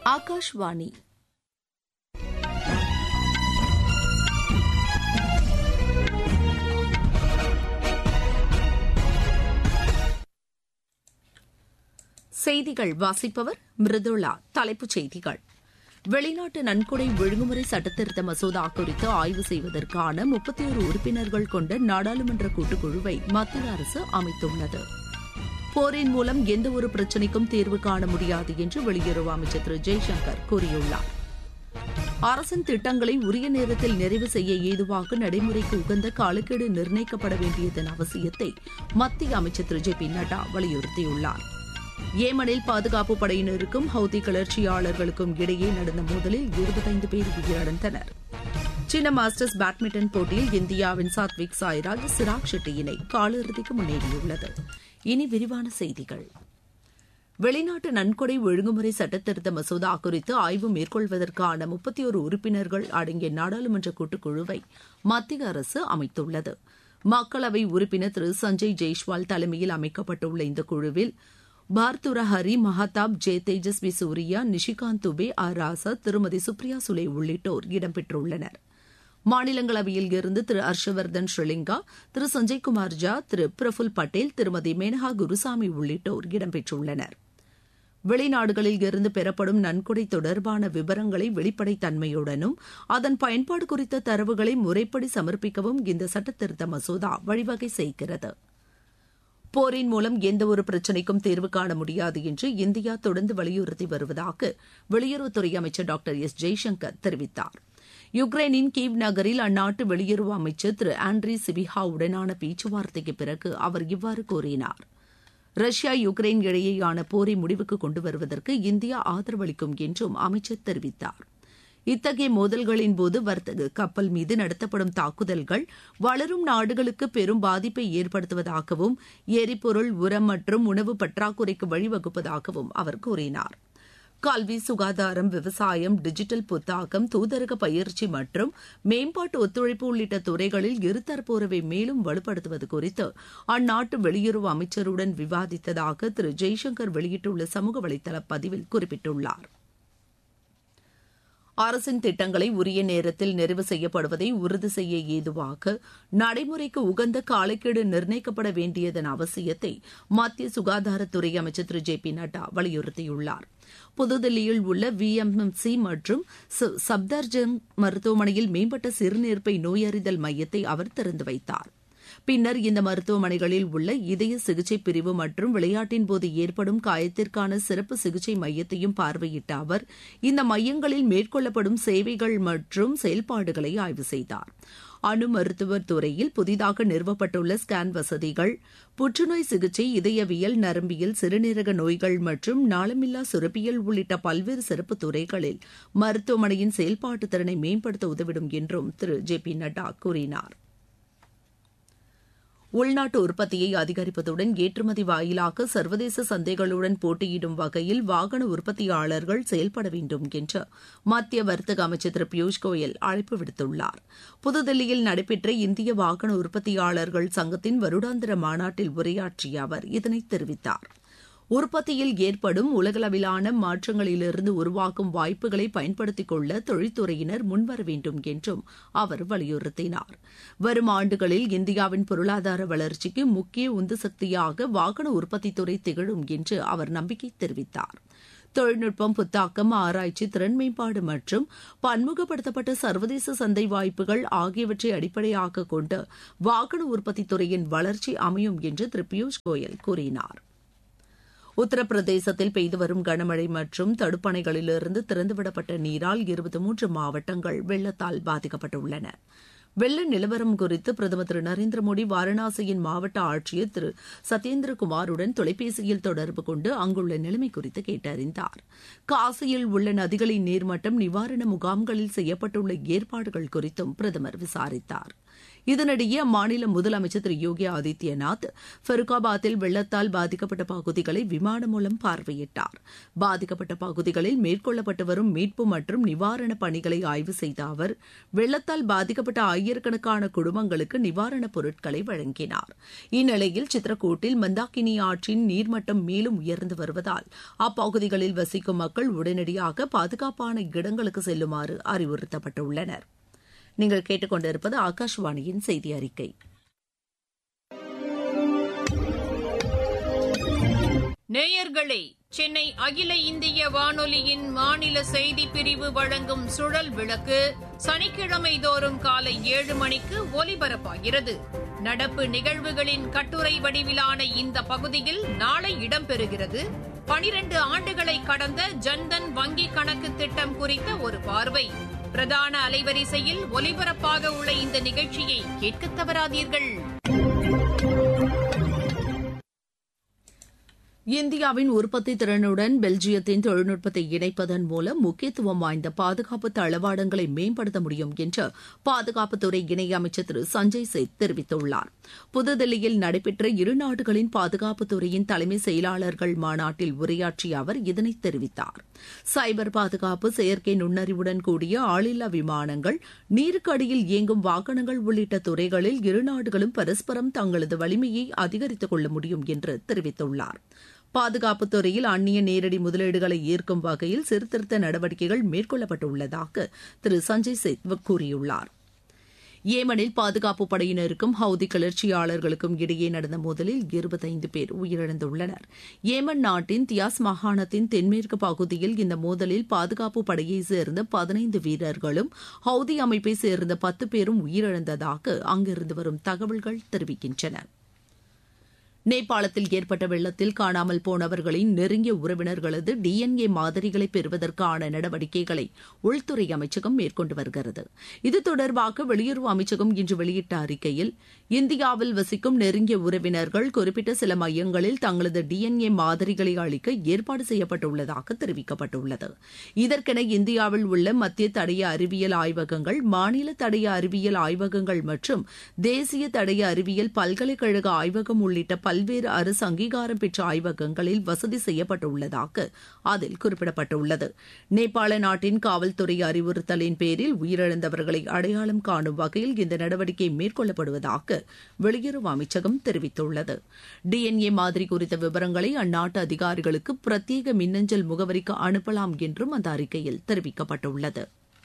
ஆகாஷ்வாணி செய்திகள் வாசிப்பவர் மிருதுளா தலைப்புச் செய்திகள் வெளிநாட்டு நன்கொடை ஒழுங்குமுறை சட்டத்திருத்த மசோதா குறித்து ஆய்வு செய்வதற்கான முப்பத்தி ஒரு உறுப்பினர்கள் கொண்ட நாடாளுமன்ற கூட்டுக்குழுவை மத்திய அரசு அமைத்துள்ளது போரின் மூலம் எந்த ஒரு பிரச்சினைக்கும் தீர்வு காண முடியாது என்று வெளியுறவு அமைச்சர் திரு ஜெய்சங்கர் கூறியுள்ளார் அரசின் திட்டங்களை உரிய நேரத்தில் நிறைவு செய்ய ஏதுவாக நடைமுறைக்கு உகந்த காலக்கெடு நிர்ணயிக்கப்பட வேண்டியதன் அவசியத்தை மத்திய அமைச்சர் திரு ஜே பி நட்டா வலியுறுத்தியுள்ளார் ஏமனில் பாதுகாப்பு படையினருக்கும் ஹவுதி கிளர்ச்சியாளர்களுக்கும் இடையே நடந்த மோதலில் இருபத்தைந்து பேர் உயிரிழந்தனர் சீன மாஸ்டர்ஸ் பேட்மிண்டன் போட்டியில் இந்தியாவின் சாத்விக் சாய்ராஜ் சிராக் ஷெட்டி இணை காலிறுதிக்கு முன்னேறியுள்ளது இனி விரிவான செய்திகள் வெளிநாட்டு நன்கொடை ஒழுங்குமுறை சட்டத்திருத்த மசோதா குறித்து ஆய்வு மேற்கொள்வதற்கான முப்பத்தி ஒரு உறுப்பினர்கள் அடங்கிய நாடாளுமன்ற கூட்டுக்குழுவை மத்திய அரசு அமைத்துள்ளது மக்களவை உறுப்பினர் திரு சஞ்சய் ஜெய்ஷ்வால் தலைமையில் அமைக்கப்பட்டுள்ள இந்த குழுவில் பார்த்துர ஹரி மஹதாப் ஜே தேஜஸ்வி சூரியா நிஷிகாந்த் துபே ஆர் ராசா திருமதி சுப்ரியா சுலே உள்ளிட்டோர் இடம்பெற்றுள்ளனர் மாநிலங்களவையில் இருந்து திரு ஹர்ஷவர்தன் ஸ்ரீலிங்கா திரு சஞ்சய்குமார் ஜா திரு பிரஃபுல் பட்டேல் திருமதி மேனகா குருசாமி உள்ளிட்டோர் இடம்பெற்றுள்ளனர் வெளிநாடுகளில் இருந்து பெறப்படும் நன்கொடை தொடர்பான விவரங்களை வெளிப்படைத்தன்மையுடனும் அதன் பயன்பாடு குறித்த தரவுகளை முறைப்படி சமர்ப்பிக்கவும் இந்த சட்டத்திருத்த மசோதா வழிவகை செய்கிறது போரின் மூலம் எந்த ஒரு பிரச்சினைக்கும் தீர்வு காண முடியாது என்று இந்தியா தொடர்ந்து வலியுறுத்தி வருவதாக வெளியுறவுத்துறை அமைச்சர் டாக்டர் எஸ் ஜெய்சங்கர் தெரிவித்தார் யுக்ரைனின் கீவ் நகரில் அந்நாட்டு வெளியுறவு அமைச்சர் திரு ஆண்ட்ரி சிபிஹா உடனான பேச்சுவார்த்தைக்கு பிறகு அவர் இவ்வாறு கூறினார் ரஷ்யா யுக்ரைன் இடையேயான போரை முடிவுக்கு கொண்டு வருவதற்கு இந்தியா ஆதரவளிக்கும் என்றும் அமைச்சர் தெரிவித்தார் இத்தகைய மோதல்களின் போது வர்த்தக கப்பல் மீது நடத்தப்படும் தாக்குதல்கள் வளரும் நாடுகளுக்கு பெரும் பாதிப்பை ஏற்படுத்துவதாகவும் எரிபொருள் உரம் மற்றும் உணவு பற்றாக்குறைக்கு வழிவகுப்பதாகவும் அவர் கூறினார் கல்வி சுகாதாரம் விவசாயம் டிஜிட்டல் புத்தாக்கம் தூதரக பயிற்சி மற்றும் மேம்பாட்டு ஒத்துழைப்பு உள்ளிட்ட துறைகளில் இருதரப்பு உறவை மேலும் வலுப்படுத்துவது குறித்து அந்நாட்டு வெளியுறவு அமைச்சருடன் விவாதித்ததாக திரு ஜெய்சங்கர் வெளியிட்டுள்ள சமூக வலைதள பதிவில் குறிப்பிட்டுள்ளார் அரசின் திட்டங்களை உரிய நேரத்தில் நிறைவு செய்யப்படுவதை உறுதி செய்ய ஏதுவாக நடைமுறைக்கு உகந்த காலக்கெடு நிர்ணயிக்கப்பட வேண்டியதன் அவசியத்தை மத்திய சுகாதாரத்துறை அமைச்சர் திரு ஜே பி நட்டா வலியுறுத்தியுள்ளார் புதுதில்லியில் உள்ள வி எம் எம் சி மற்றும் சப்தர்ஜங் மருத்துவமனையில் மேம்பட்ட சிறுநீர்ப்பை நோயறிதல் மையத்தை அவர் திறந்து வைத்தார் பின்னர் இந்த மருத்துவமனைகளில் உள்ள இதய சிகிச்சை பிரிவு மற்றும் விளையாட்டின் போது ஏற்படும் காயத்திற்கான சிறப்பு சிகிச்சை மையத்தையும் பார்வையிட்ட அவர் இந்த மையங்களில் மேற்கொள்ளப்படும் சேவைகள் மற்றும் செயல்பாடுகளை ஆய்வு செய்தார் அணு மருத்துவர் துறையில் புதிதாக நிறுவப்பட்டுள்ள ஸ்கேன் வசதிகள் புற்றுநோய் சிகிச்சை இதயவியல் நரம்பியல் சிறுநீரக நோய்கள் மற்றும் நாளமில்லா சுரப்பியல் உள்ளிட்ட பல்வேறு சிறப்பு துறைகளில் மருத்துவமனையின் செயல்பாட்டு திறனை மேம்படுத்த உதவிடும் என்றும் திரு ஜே பி நட்டா கூறினார் உள்நாட்டு உற்பத்தியை அதிகரிப்பதுடன் ஏற்றுமதி வாயிலாக சர்வதேச சந்தைகளுடன் போட்டியிடும் வகையில் வாகன உற்பத்தியாளர்கள் செயல்பட வேண்டும் என்று மத்திய வர்த்தக அமைச்சர் திரு பியூஷ் கோயல் அழைப்பு விடுத்துள்ளார் புதுதில்லியில் நடைபெற்ற இந்திய வாகன உற்பத்தியாளர்கள் சங்கத்தின் வருடாந்திர மாநாட்டில் உரையாற்றிய அவர் இதனை தெரிவித்தார் உற்பத்தியில் ஏற்படும் உலகளவிலான மாற்றங்களிலிருந்து உருவாக்கும் வாய்ப்புகளை பயன்படுத்திக் கொள்ள தொழில்துறையினர் முன்வர வேண்டும் என்றும் அவர் வலியுறுத்தினார் வரும் ஆண்டுகளில் இந்தியாவின் பொருளாதார வளர்ச்சிக்கு முக்கிய உந்து சக்தியாக வாகன உற்பத்தித்துறை திகழும் என்று அவர் நம்பிக்கை தெரிவித்தார் தொழில்நுட்பம் புத்தாக்கம் ஆராய்ச்சி திறன் மேம்பாடு மற்றும் பன்முகப்படுத்தப்பட்ட சர்வதேச சந்தை வாய்ப்புகள் ஆகியவற்றை அடிப்படையாக கொண்டு வாகன உற்பத்தித் துறையின் வளர்ச்சி அமையும் என்று திரு பியூஷ் கோயல் கூறினார் உத்தரப்பிரதேசத்தில் பெய்து வரும் கனமழை மற்றும் தடுப்பணைகளிலிருந்து திறந்துவிடப்பட்ட நீரால் இருபத்தி மூன்று மாவட்டங்கள் வெள்ளத்தால் பாதிக்கப்பட்டுள்ளன வெள்ள நிலவரம் குறித்து பிரதமர் திரு நரேந்திர மோடி வாரணாசியின் மாவட்ட ஆட்சியர் திரு சத்யேந்திரகுமாருடன் தொலைபேசியில் தொடர்பு கொண்டு அங்குள்ள நிலைமை குறித்து கேட்டறிந்தார் காசியில் உள்ள நதிகளின் நீர்மட்டம் நிவாரண முகாம்களில் செய்யப்பட்டுள்ள ஏற்பாடுகள் குறித்தும் பிரதமர் விசாரித்தார் இதனிடையே அம்மாநில முதலமைச்சர் திரு யோகி ஆதித்யநாத் ஃபருக்காபாத்தில் வெள்ளத்தால் பாதிக்கப்பட்ட பகுதிகளை விமானம் மூலம் பார்வையிட்டார் பாதிக்கப்பட்ட பகுதிகளில் மேற்கொள்ளப்பட்டு வரும் மீட்பு மற்றும் நிவாரணப் பணிகளை ஆய்வு செய்த அவர் வெள்ளத்தால் பாதிக்கப்பட்ட ஆயிரக்கணக்கான குடும்பங்களுக்கு நிவாரணப் பொருட்களை வழங்கினார் இந்நிலையில் சித்ரகூட்டில் மந்தாக்கினி ஆற்றின் நீர்மட்டம் மேலும் உயர்ந்து வருவதால் அப்பகுதிகளில் வசிக்கும் மக்கள் உடனடியாக பாதுகாப்பான இடங்களுக்கு செல்லுமாறு அறிவுறுத்தப்பட்டுள்ளனர் நீங்கள் கேட்டுக்கொண்டிருப்பது ஆகாஷவாணியின் செய்தி அறிக்கை நேயர்களே சென்னை அகில இந்திய வானொலியின் மாநில செய்தி பிரிவு வழங்கும் சுழல் விளக்கு சனிக்கிழமை தோறும் காலை ஏழு மணிக்கு ஒலிபரப்பாகிறது நடப்பு நிகழ்வுகளின் கட்டுரை வடிவிலான இந்த பகுதியில் நாளை இடம்பெறுகிறது பனிரண்டு ஆண்டுகளை கடந்த ஜன்தன் வங்கி கணக்கு திட்டம் குறித்த ஒரு பார்வை பிரதான அலைவரிசையில் ஒலிபரப்பாக உள்ள இந்த நிகழ்ச்சியை கேட்க தவறாதீர்கள் இந்தியாவின் உற்பத்தி திறனுடன் பெல்ஜியத்தின் தொழில்நுட்பத்தை இணைப்பதன் மூலம் முக்கியத்துவம் வாய்ந்த பாதுகாப்பு தளவாடங்களை மேம்படுத்த முடியும் என்று பாதுகாப்புத்துறை இணையமைச்சர் திரு சஞ்சய் சேத் தெரிவித்துள்ளார் புதுதில்லியில் நடைபெற்ற இரு நாடுகளின் பாதுகாப்புத்துறையின் தலைமை செயலாளர்கள் மாநாட்டில் உரையாற்றிய அவர் இதனை தெரிவித்தார் சைபர் பாதுகாப்பு செயற்கை நுண்ணறிவுடன் கூடிய ஆளில்லா விமானங்கள் நீருக்கு அடியில் இயங்கும் வாகனங்கள் உள்ளிட்ட துறைகளில் இரு நாடுகளும் பரஸ்பரம் தங்களது வலிமையை அதிகரித்துக் கொள்ள முடியும் என்று தெரிவித்துள்ளார் பாதுகாப்புத் துறையில் அந்நிய நேரடி முதலீடுகளை ஈர்க்கும் வகையில் சீர்திருத்த நடவடிக்கைகள் மேற்கொள்ளப்பட்டுள்ளதாக திரு சஞ்சய் சேத் கூறியுள்ளார் ஏமனில் பாதுகாப்பு படையினருக்கும் ஹவுதி கிளர்ச்சியாளர்களுக்கும் இடையே நடந்த மோதலில் இருபத்தைந்து பேர் உயிரிழந்துள்ளனர் ஏமன் நாட்டின் தியாஸ் மாகாணத்தின் தென்மேற்கு பகுதியில் இந்த மோதலில் பாதுகாப்பு படையைச் சேர்ந்த பதினைந்து வீரர்களும் ஹவுதி அமைப்பை சேர்ந்த பத்து பேரும் உயிரிழந்ததாக அங்கிருந்து வரும் தகவல்கள் தெரிவிக்கின்றன நேபாளத்தில் ஏற்பட்ட வெள்ளத்தில் காணாமல் போனவர்களின் நெருங்கிய உறவினர்களது டிஎன்ஏ மாதிரிகளை பெறுவதற்கான நடவடிக்கைகளை உள்துறை அமைச்சகம் மேற்கொண்டு வருகிறது இது தொடர்பாக வெளியுறவு அமைச்சகம் இன்று வெளியிட்ட அறிக்கையில் இந்தியாவில் வசிக்கும் நெருங்கிய உறவினர்கள் குறிப்பிட்ட சில மையங்களில் தங்களது டிஎன்ஏ மாதிரிகளை அளிக்க ஏற்பாடு செய்யப்பட்டுள்ளதாக தெரிவிக்கப்பட்டுள்ளது இதற்கென இந்தியாவில் உள்ள மத்திய தடய அறிவியல் ஆய்வகங்கள் மாநில தடய அறிவியல் ஆய்வகங்கள் மற்றும் தேசிய தடய அறிவியல் பல்கலைக்கழக ஆய்வகம் உள்ளிட்ட பல்வேறு அரசு அங்கீகாரம் பெற்ற ஆய்வகங்களில் வசதி செய்யப்பட்டுள்ளதாக அதில் குறிப்பிடப்பட்டுள்ளது நேபாள நாட்டின் காவல்துறை அறிவுறுத்தலின் பேரில் உயிரிழந்தவர்களை அடையாளம் காணும் வகையில் இந்த நடவடிக்கை மேற்கொள்ளப்படுவதாக வெளியுறவு அமைச்சகம் தெரிவித்துள்ளது டிஎன்ஏ மாதிரி குறித்த விவரங்களை அந்நாட்டு அதிகாரிகளுக்கு பிரத்யேக மின்னஞ்சல் முகவரிக்கு அனுப்பலாம் என்றும் அந்த அறிக்கையில் தெரிவிக்கப்பட்டுள்ளது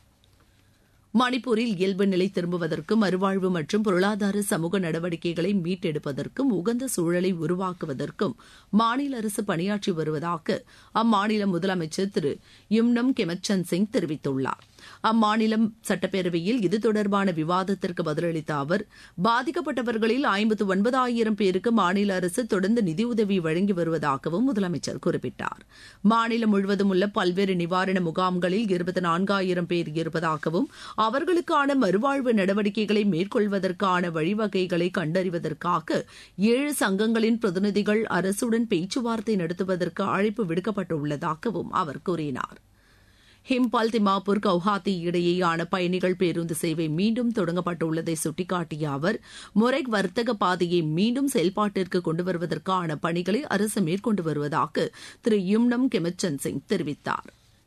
மணிப்பூரில் இயல்பு நிலை திரும்புவதற்கும் மறுவாழ்வு மற்றும் பொருளாதார சமூக நடவடிக்கைகளை மீட்டெடுப்பதற்கும் உகந்த சூழலை உருவாக்குவதற்கும் மாநில அரசு பணியாற்றி வருவதாக அம்மாநில முதலமைச்சர் திரு யும்னம் கெமச்சந்த் சிங் தெரிவித்துள்ளார் அம்மாநிலம் சட்டப்பேரவையில் இது தொடர்பான விவாதத்திற்கு பதிலளித்த அவர் பாதிக்கப்பட்டவர்களில் ஐம்பத்து ஒன்பதாயிரம் பேருக்கு மாநில அரசு தொடர்ந்து நிதியுதவி வழங்கி வருவதாகவும் முதலமைச்சர் குறிப்பிட்டார் மாநிலம் முழுவதும் உள்ள பல்வேறு நிவாரண முகாம்களில் இருபத்தி நான்காயிரம் பேர் இருப்பதாகவும் அவர்களுக்கான மறுவாழ்வு நடவடிக்கைகளை மேற்கொள்வதற்கான வழிவகைகளை கண்டறிவதற்காக ஏழு சங்கங்களின் பிரதிநிதிகள் அரசுடன் பேச்சுவார்த்தை நடத்துவதற்கு அழைப்பு விடுக்கப்பட்டுள்ளதாகவும் அவர் கூறினார் ஹிம்பால் திமாப்பூர் கவுஹாத்தி இடையேயான பயணிகள் பேருந்து சேவை மீண்டும் தொடங்கப்பட்டுள்ளதை சுட்டிக்காட்டிய அவர் முறை வர்த்தக பாதையை மீண்டும் செயல்பாட்டிற்கு கொண்டு வருவதற்கான பணிகளை அரசு மேற்கொண்டு வருவதாக திரு யும்னம் கெமச்சந்த் சிங் தெரிவித்தார்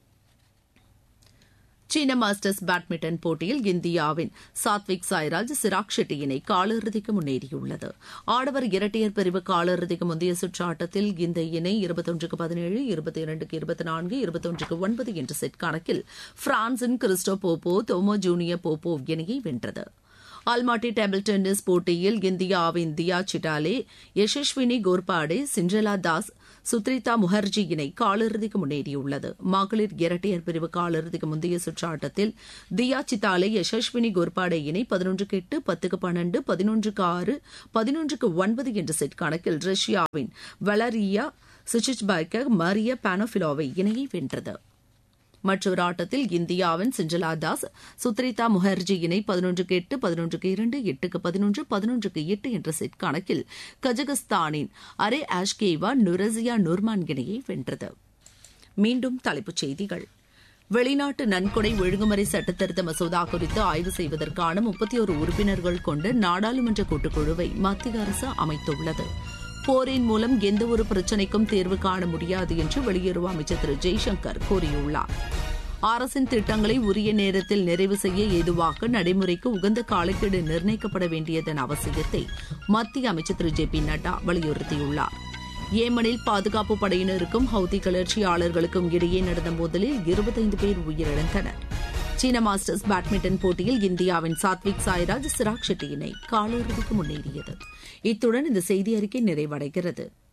சீன மாஸ்டர்ஸ் பேட்மிண்டன் போட்டியில் இந்தியாவின் சாத்விக் சாய்ராஜ் சிராக் ஷெட்டி இணை காலிறுதிக்கு முன்னேறியுள்ளது ஆடவர் இரட்டையர் பிரிவு காலிறுதிக்கு முந்தைய சுற்று ஆட்டத்தில் இந்த இணை இருபத்தொன்றுக்கு பதினேழு இருபத்தி இரண்டுக்கு இருபத்தி நான்கு இருபத்தொன்றுக்கு ஒன்பது என்ற செட் கணக்கில் பிரான்சின் கிறிஸ்டோ போப்போ தோமோ ஜூனியர் போப்போ இணையை வென்றது அல்மாட்டி டேபிள் டென்னிஸ் போட்டியில் இந்தியாவின் தியா சிட்டாலே யசஸ்வினி கோர்பாடே சிண்ட்ரலா தாஸ் சுத்ரிதா முகர்ஜி இணை காலிறுதிக்கு முன்னேறியுள்ளது மகளிர் இரட்டையர் பிரிவு காலிறுதிக்கு முந்தைய சுற்று ஆட்டத்தில் தியா சித்தாலே யசஸ்வினி கோர்பாடே இணை பதினொன்றுக்கு எட்டு பத்துக்கு பன்னெண்டு பதினொன்றுக்கு ஆறு பதினொன்றுக்கு ஒன்பது என்ற செட் கணக்கில் ரஷ்யாவின் வலரியா சுச்சிச்பைக்க மரிய பானோபிலோவை இணையை வென்றது மற்றொரு ஆட்டத்தில் இந்தியாவின் சிஞ்சலா தாஸ் சுத்ரிதா முகர்ஜி இணை பதினொன்றுக்கு எட்டு பதினொன்றுக்கு இரண்டு எட்டுக்கு பதினொன்று பதினொன்றுக்கு எட்டு என்ற செட் கணக்கில் கஜகஸ்தானின் அரே ஆஷ்கேவா நுரசியா நுர்மான் இணையை வென்றது மீண்டும் தலைப்புச் செய்திகள் வெளிநாட்டு நன்கொடை ஒழுங்குமுறை சட்டத்திருத்த மசோதா குறித்து ஆய்வு செய்வதற்கான முப்பத்தி ஒரு உறுப்பினர்கள் கொண்ட நாடாளுமன்ற கூட்டுக்குழுவை மத்திய அரசு அமைத்துள்ளது போரின் மூலம் எந்தவொரு பிரச்சினைக்கும் தீர்வு காண முடியாது என்று வெளியுறவு அமைச்சர் திரு ஜெய்சங்கர் கூறியுள்ளார் அரசின் திட்டங்களை உரிய நேரத்தில் நிறைவு செய்ய ஏதுவாக நடைமுறைக்கு உகந்த காலக்கெடு நிர்ணயிக்கப்பட வேண்டியதன் அவசியத்தை மத்திய அமைச்சர் திரு ஜே பி நட்டா வலியுறுத்தியுள்ளார் ஏமனில் பாதுகாப்பு படையினருக்கும் ஹவுதி கிளர்ச்சியாளர்களுக்கும் இடையே நடந்த மோதலில் இருபத்தைந்து பேர் உயிரிழந்தனர் சீன மாஸ்டர்ஸ் பேட்மிண்டன் போட்டியில் இந்தியாவின் சாத்விக் சாய்ராஜ் சிராக் ஷெட்டி இணை காலிறுதிக்கு முன்னேறியது இத்துடன் இந்த செய்தி அறிக்கை நிறைவடைகிறது